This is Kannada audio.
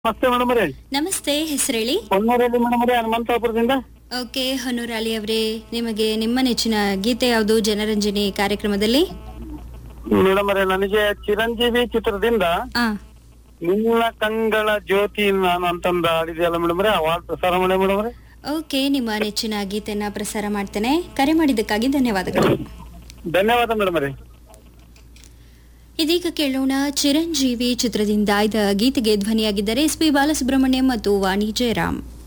ನಮಸ್ತೆ ಮೇಡಮ್ ರೀ ನಮಸ್ತೆ ಹೆಸರೇಳಿ ಹೊನ್ನೂರಲ್ಲಿ ಮೇಡಮ್ ರೀ ಹನುಮಂತಾಪುರದಿಂದ ಓಕೆ ಹೊನ್ನೂರಾಲಿ ಅವರೇ ನಿಮಗೆ ನಿಮ್ಮ ನೆಚ್ಚಿನ ಗೀತೆ ಯಾವುದು ಜನರಂಜನಿ ಕಾರ್ಯಕ್ರಮದಲ್ಲಿ ಮೇಡಮ್ ರೀ ನನಗೆ ಚಿರಂಜೀವಿ ಚಿತ್ರದಿಂದ ಆ ನಿನ್ನ ಕಂಗಳ ಜ್ಯೋತಿ ನಾನು ಅಂತಂದ ಆಡಿದೆಯಲ್ಲ ಮೇಡಮ್ ರೀ ಅವಾರ್ಡ್ ಪ್ರಸಾರ ಮಾಡಿ ಮೇಡಮ್ ರೀ ಓಕೆ ನಿಮ್ಮ ನೆಚ್ಚಿನ ಗೀತೆನ ಪ್ರಸಾರ ಮಾಡ್ತೇನೆ ಕರೆ ಮಾಡಿದ್ದಕ್ಕಾಗಿ ಧನ್ಯವಾದಗಳು ಧನ್ಯವಾದ ಮೇಡಮ್ ರೀ ಇದೀಗ ಕೇಳೋಣ ಚಿರಂಜೀವಿ ಚಿತ್ರದಿಂದ ಆಯ್ದ ಗೀತೆಗೆ ಧ್ವನಿಯಾಗಿದ್ದರೆ ಎಸ್ ಪಿ ಬಾಲಸುಬ್ರಹ್ಮಣ್ಯಂ ಮತ್ತು ವಾಣಿ ಜಯರಾಮ್